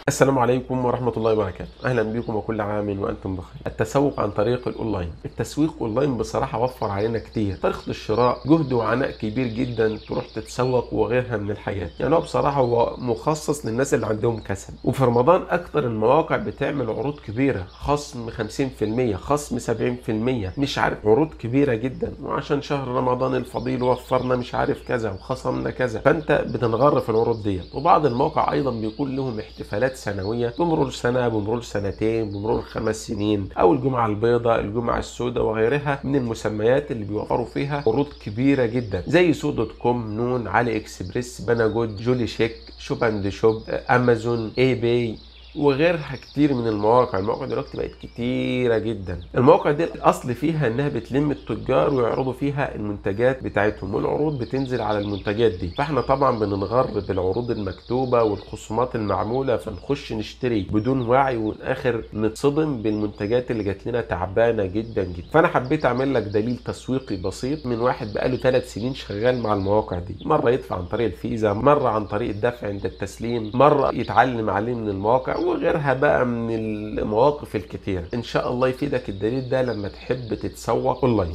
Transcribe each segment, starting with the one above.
السلام عليكم ورحمة الله وبركاته أهلا بكم وكل عام وأنتم بخير التسوق عن طريق الأونلاين التسويق أونلاين بصراحة وفر علينا كتير طريقة الشراء جهد وعناء كبير جدا تروح تتسوق وغيرها من الحاجات يعني هو بصراحة هو مخصص للناس اللي عندهم كسل وفي رمضان أكتر المواقع بتعمل عروض كبيرة خصم 50% خصم 70% مش عارف عروض كبيرة جدا وعشان شهر رمضان الفضيل وفرنا مش عارف كذا وخصمنا كذا فأنت بتنغر في العروض ديت وبعض المواقع أيضا بيكون لهم احتفالات سنويه بمرور سنه بمرور سنتين بمرور خمس سنين او الجمعه البيضاء الجمعه السوداء وغيرها من المسميات اللي بيوفروا فيها عروض كبيره جدا زي سو دوت كوم نون علي اكسبريس بناجود جولي شيك شوب اند شوب امازون اي باي وغيرها كتير من المواقع المواقع دلوقتي بقت كتيرة جدا المواقع دي الاصل فيها انها بتلم التجار ويعرضوا فيها المنتجات بتاعتهم والعروض بتنزل على المنتجات دي فاحنا طبعا بننغر بالعروض المكتوبة والخصومات المعمولة فنخش نشتري بدون وعي والاخر نتصدم بالمنتجات اللي جات لنا تعبانة جدا جدا فانا حبيت اعمل لك دليل تسويقي بسيط من واحد بقاله ثلاث سنين شغال مع المواقع دي مرة يدفع عن طريق الفيزا مرة عن طريق الدفع عند التسليم مرة يتعلم عليه من المواقع وغيرها بقى من المواقف الكتيرة ان شاء الله يفيدك الدليل ده لما تحب تتسوق اونلاين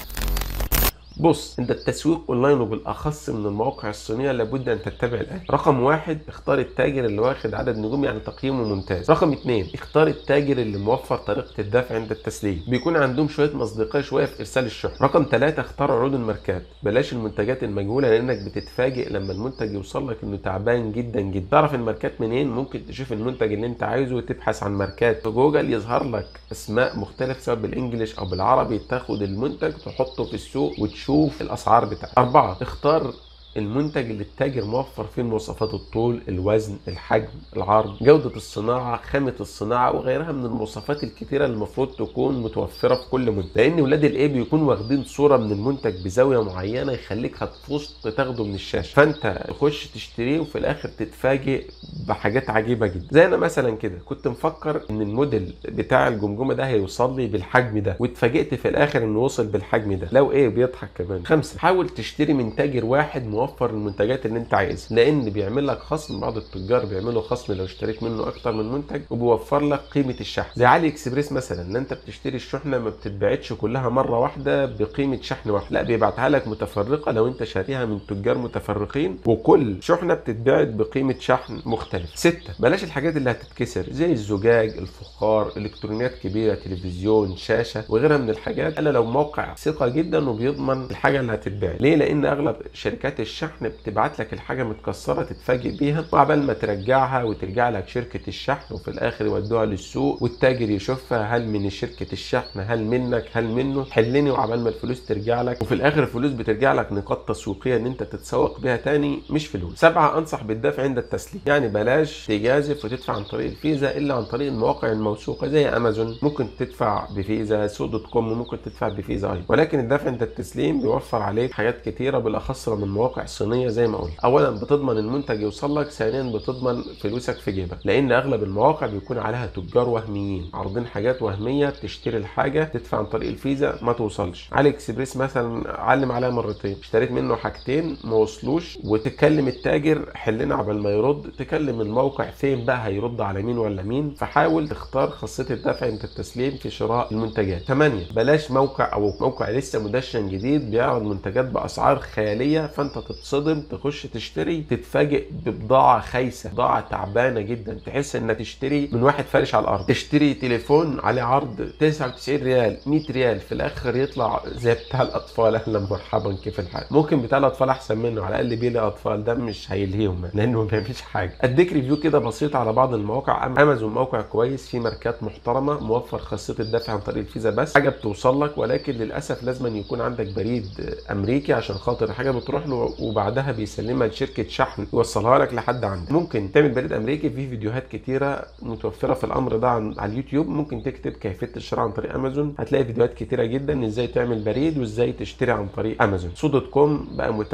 بص انت التسويق اونلاين وبالاخص من المواقع الصينيه لابد ان تتبع الاتي رقم واحد اختار التاجر اللي واخد عدد نجوم يعني تقييمه ممتاز رقم اثنين اختار التاجر اللي موفر طريقه الدفع عند التسليم بيكون عندهم شويه مصداقيه شويه في ارسال الشحن رقم ثلاثة اختار عروض الماركات بلاش المنتجات المجهوله لانك بتتفاجئ لما المنتج يوصل لك انه تعبان جدا جدا تعرف الماركات منين ممكن تشوف المنتج اللي انت عايزه وتبحث عن ماركات في جوجل يظهر لك اسماء مختلفه سواء بالانجلش او بالعربي تاخد المنتج تحطه في السوق وتشوف تشوف الاسعار بتاعته أربعة اختار المنتج اللي التاجر موفر فيه مواصفات الطول الوزن الحجم العرض جودة الصناعة خامة الصناعة وغيرها من المواصفات الكتيرة اللي المفروض تكون متوفرة في كل منتج لأن ولاد الايه بيكونوا واخدين صورة من المنتج بزاوية معينة يخليك هتفوز تاخده من الشاشة فأنت تخش تشتريه وفي الآخر تتفاجئ بحاجات عجيبة جدا زي أنا مثلا كده كنت مفكر إن الموديل بتاع الجمجمة ده هيوصل لي بالحجم ده واتفاجئت في الآخر إنه وصل بالحجم ده لو إيه بيضحك كمان خمسة حاول تشتري من تاجر واحد موفر توفر المنتجات اللي انت عايزها لان بيعمل لك خصم بعض التجار بيعملوا خصم لو اشتريت منه اكتر من منتج وبيوفر لك قيمه الشحن زي علي اكسبريس مثلا ان انت بتشتري الشحنه ما بتتبعتش كلها مره واحده بقيمه شحن واحد لا بيبعتها لك متفرقه لو انت شاريها من تجار متفرقين وكل شحنه بتتبعت بقيمه شحن مختلف ستة بلاش الحاجات اللي هتتكسر زي الزجاج الفخار الكترونيات كبيره تلفزيون شاشه وغيرها من الحاجات الا لو موقع ثقه جدا وبيضمن الحاجه اللي هتتباع ليه لان اغلب شركات الشحن الشحن بتبعت لك الحاجه متكسره تتفاجئ بيها وعبال ما ترجعها وترجع لك شركه الشحن وفي الاخر يودوها للسوق والتاجر يشوفها هل من شركه الشحن هل منك هل منه حلني وعبال ما الفلوس ترجع لك وفي الاخر الفلوس بترجع لك نقاط تسويقيه ان انت تتسوق بيها تاني مش فلوس سبعه انصح بالدفع عند التسليم يعني بلاش تجازف وتدفع عن طريق الفيزا الا عن طريق المواقع الموثوقه زي امازون ممكن تدفع بفيزا سو دوت كوم ممكن تدفع بفيزا ايضا ولكن الدفع عند التسليم بيوفر عليك حاجات كتيره بالاخص من مواقع صينيه زي ما قلت اولا بتضمن المنتج يوصل لك ثانيا بتضمن فلوسك في جيبك لان اغلب المواقع بيكون عليها تجار وهميين عارضين حاجات وهميه تشتري الحاجه تدفع عن طريق الفيزا ما توصلش علي اكسبريس مثلا علم عليها مرتين اشتريت منه حاجتين ما وصلوش وتكلم التاجر حلنا عبال ما يرد تكلم الموقع فين بقى هيرد على مين ولا مين فحاول تختار خاصيه الدفع عند التسليم في شراء المنتجات 8 بلاش موقع او موقع لسه مدشن جديد بيعرض منتجات باسعار خياليه فانت تتصدم تخش تشتري تتفاجئ ببضاعه خايسه بضاعه تعبانه جدا تحس انك تشتري من واحد فارش على الارض تشتري تليفون عليه عرض 99 ريال 100 ريال في الاخر يطلع زي بتاع الاطفال اهلا مرحبا كيف الحال ممكن بتاع الاطفال احسن منه على الاقل بيلي اطفال ده مش هيلهيهم لانه ما بيعملش حاجه اديك ريفيو كده بسيط على بعض المواقع امازون موقع كويس فيه ماركات محترمه موفر خاصيه الدفع عن طريق الفيزا بس حاجه بتوصل لك ولكن للاسف لازم يكون عندك بريد امريكي عشان خاطر الحاجه بتروح له وبعدها بيسلمها لشركه شحن يوصلها لك لحد عندك ممكن تعمل بريد امريكي في فيديوهات كتيره متوفره في الامر ده على اليوتيوب ممكن تكتب كيفيه الشراء عن طريق امازون هتلاقي فيديوهات كتيره جدا ازاي تعمل بريد وازاي تشتري عن طريق امازون سو دوت كوم بقى متاح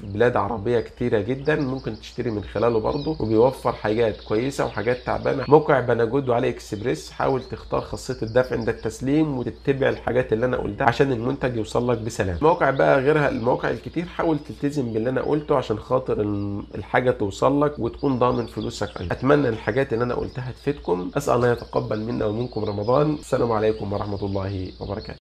بلاد عربيه كتيره جدا ممكن تشتري من خلاله برضه وبيوفر حاجات كويسه وحاجات تعبانه موقع بناجود وعلي اكسبريس حاول تختار خاصيه الدفع عند التسليم وتتبع الحاجات اللي انا قلتها عشان المنتج يوصل لك بسلام موقع بقى غيرها المواقع الكتير حاول تلتزم باللي انا قلته عشان خاطر الحاجه توصل لك وتكون ضامن فلوسك ايضا اتمنى الحاجات اللي انا قلتها تفيدكم اسال الله يتقبل منا ومنكم رمضان السلام عليكم ورحمه الله وبركاته